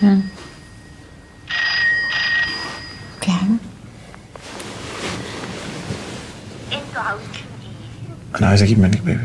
في حاجة؟ انتوا عاوزين ايه؟ انا عايز اجيب منك بيبي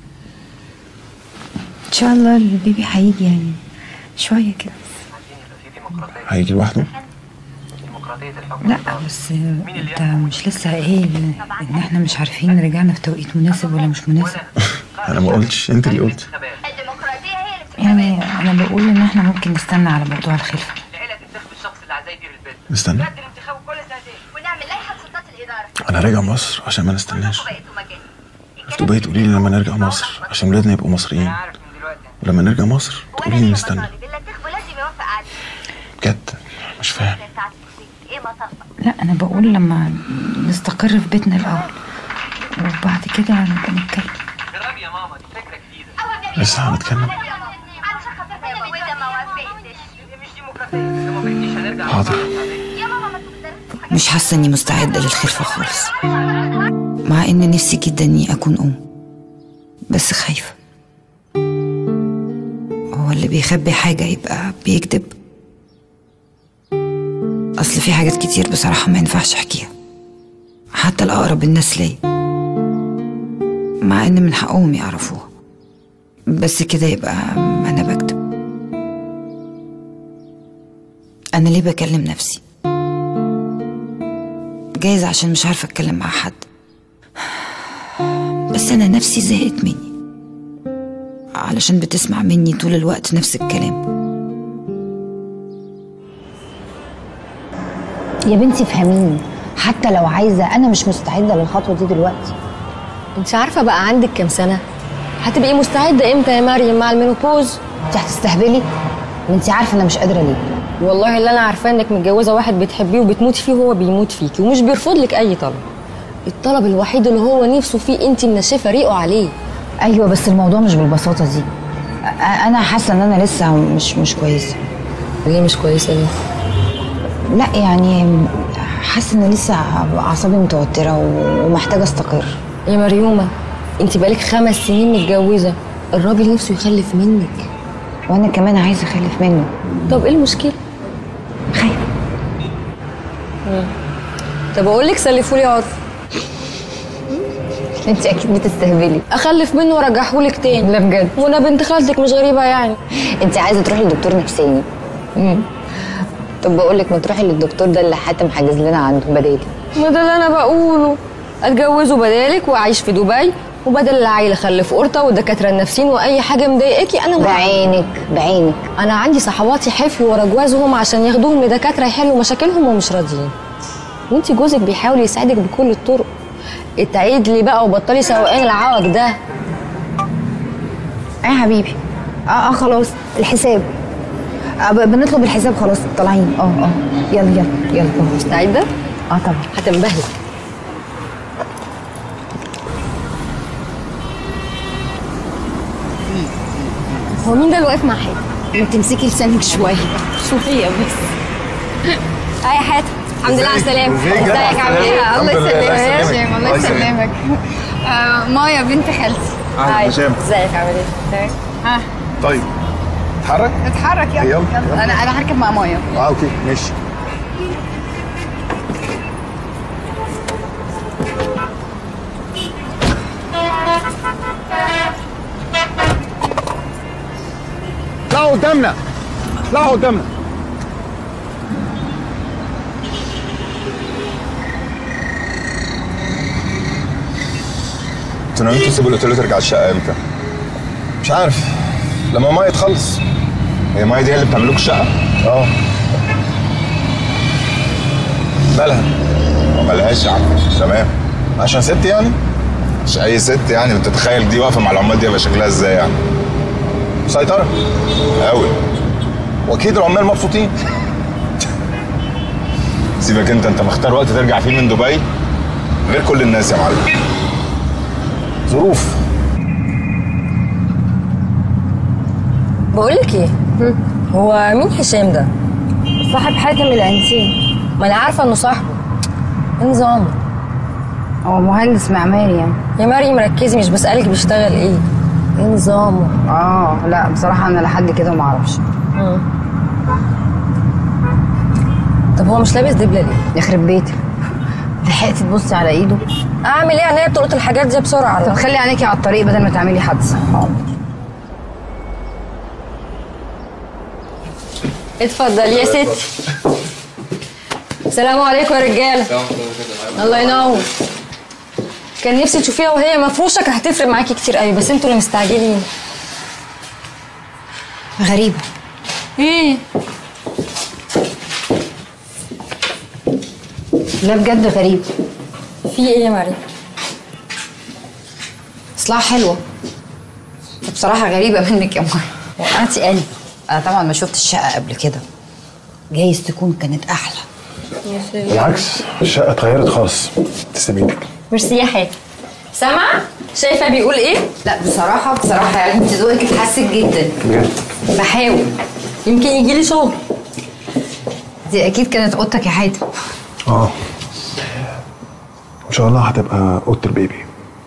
إن شاء الله البيبي هيجي يعني شوية كده هيجي لوحده لا بس انت مش لسه قايل ان احنا مش عارفين رجعنا في توقيت مناسب ولا مش مناسب انا ما قلتش انت اللي قلت الديمقراطية هي اللي يعني انا بقول ان احنا ممكن نستنى على موضوع الخلفة العيله تنتخب الشخص اللي عايزاه يدير البيت استنى يؤدي الانتخاب كل سنتين ونعمل لائحة سلطات الإدارة انا راجع مصر عشان ما نستناش بقيتوا مجاني في دبي تقولي لي لما نرجع مصر عشان ولادنا يبقوا مصريين انا عارف من دلوقتي ولما نرجع مصر تقولي لي نستنى مطالب اللي تخبو لازم يوافق عليه بجد مش فاهم بتاعت ايه مطالبك لا انا بقول لما نستقر في بيتنا الاول وبعد كده نبقى نتكلم جربي يا ماما دي فكره جديده لسه هنتكلم علشان خاطر يا بابا واذا ما وافقتش دي مش ديمقراطيه لو ما بقيتيش هنرجع حاضر يا ماما ما تقدرش مش حاسة اني مستعدة للخلفة خالص مع ان نفسي جدا اني اكون ام بس خايفة هو اللي بيخبي حاجة يبقى بيكذب اصل في حاجات كتير بصراحة ما ينفعش احكيها حتى الاقرب الناس ليا مع ان من حقهم يعرفوها بس كده يبقى انا بكذب انا ليه بكلم نفسي جايز عشان مش عارفة أتكلم مع حد بس أنا نفسي زهقت مني علشان بتسمع مني طول الوقت نفس الكلام يا بنتي فهميني حتى لو عايزه انا مش مستعده للخطوه دي دلوقتي انت عارفه بقى عندك كام سنه هتبقي مستعده امتى يا مريم مع المينوبوز انت هتستهبلي ما انت عارفه انا مش قادره ليه والله اللي انا عارفاه انك متجوزه واحد بتحبيه وبتموتي فيه وهو بيموت فيكي ومش بيرفض لك اي طلب الطلب الوحيد اللي هو نفسه فيه انت منشفه ريقه عليه ايوه بس الموضوع مش بالبساطه دي أ- انا حاسه ان انا لسه مش مش كويسه ليه مش كويسه ليه لا يعني حاسه ان لسه اعصابي متوتره و- ومحتاجه استقر يا مريومه انت بقالك خمس سنين متجوزه الراجل نفسه يخلف منك وانا كمان عايزه اخلف منه طب ايه المشكله خايفه طب اقول لك سلفوا لي عرف انت اكيد بتستهبلي اخلف منه وارجعه لك تاني لا بجد وانا بنت خالتك مش غريبه يعني انت عايزه تروحي لدكتور نفساني طب بقول لك ما تروحي للدكتور ده اللي حاتم حاجز لنا عنده بدالي ما ده اللي انا بقوله اتجوزه بدالك واعيش في دبي وبدل العيل اخلف قرطه والدكاتره النفسيين واي حاجه مضايقاكي انا معاك. بعينك بعينك انا عندي صحباتي حفلوا ورا جوازهم عشان ياخدوهم لدكاتره يحلوا مشاكلهم ومش راضيين وانت جوزك بيحاول يساعدك بكل الطرق اتعيد لي بقى وبطلي سواقين العوج ده ايه يا حبيبي اه اه خلاص الحساب آه ب- بنطلب الحساب خلاص طالعين اه اه يلا يلا يلا مستعده اه طبعا هتنبهر هو مين ده اللي واقف مع حاتم؟ ما تمسكي لسانك شويه شوفيه بس هاي يا حاتم الحمد لله على السلامه ازيك يا ازيك عامل ايه؟ الله يسلمك يا هشام الله يسلمك آه، مايا بنت خالتي اهلا هشام ازيك عامل ايه؟ ها طيب اتحرك اتحرك يلا يلا، يلا يلا. انا انا هركب مع مايا اه اوكي ماشي اطلعوا قدامنا اطلعوا قدامنا انتوا ناويين تسيبوا الاوتيل وترجع الشقه امتى؟ مش عارف لما ماي تخلص هي ماي دي هي اللي بتعمل لكم الشقه؟ اه مالها؟ مالهاش يا عم تمام عشان ست يعني؟ مش اي ست يعني بتتخيل دي واقفه مع العمال دي هيبقى شكلها ازاي يعني؟ مسيطره قوي واكيد العمال مبسوطين سيبك انت انت مختار وقت ترجع فيه من دبي غير كل الناس يا معلم ظروف بقول لك ايه؟ هو مين هشام ده؟ صاحب حاتم الانسين ما انا عارفه انه صاحبه ايه نظامه؟ هو مهندس معماري يعني يا مريم ركزي مش بسألك بيشتغل ايه؟ ايه نظامه؟ اه لا بصراحه انا لحد كده ما اعرفش طب هو مش لابس دبله ليه يخرب بيتك لحقتي تبصي على ايده اعمل ايه عينيا بتلقط الحاجات دي بسرعه طب خلي عينيكي على الطريق بدل ما تعملي حادثه اتفضل يا ستي السلام عليكم يا رجاله الله ينور كان نفسي تشوفيها وهي مفروشه كانت هتفرق معاكي كتير قوي بس انتوا اللي مستعجلين غريبه ايه لا بجد غريب في ايه يا مريم اصلها حلوه بصراحه غريبه منك يا ماما وقعتي قلبي انا طبعا ما شفت الشقه قبل كده جايز تكون كانت احلى بالعكس الشقه اتغيرت خالص تسلم ايدك ميرسي يا حاتم سامع شايفه بيقول ايه لا بصراحه بصراحه يعني انت ذوقك اتحسن جدا بجد بحاول يمكن يجي لي شغل دي اكيد كانت اوضتك يا حاتم اه ان شاء الله هتبقى اوضه البيبي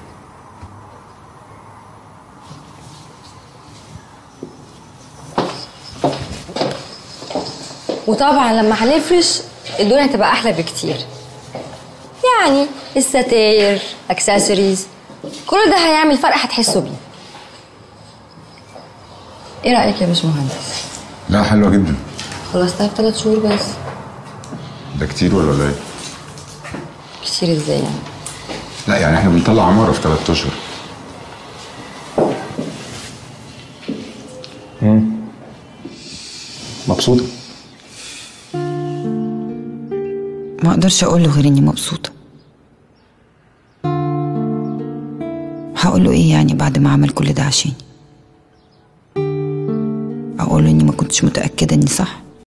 وطبعا لما هنفرش الدنيا هتبقى احلى بكتير يعني الستاير اكسسوارز كل ده هيعمل فرق هتحسوا بيه ايه رايك يا باشمهندس لا حلوه جدا خلصتها في ثلاث شهور بس ده كتير ولا قليل؟ كتير ازاي يعني لا يعني احنا بنطلع عماره في ثلاث اشهر مبسوطه ما اقدرش اقول له غير اني مبسوطه هقول له ايه يعني بعد ما عمل كل ده عشاني اقول له اني ما كنتش متاكده اني صح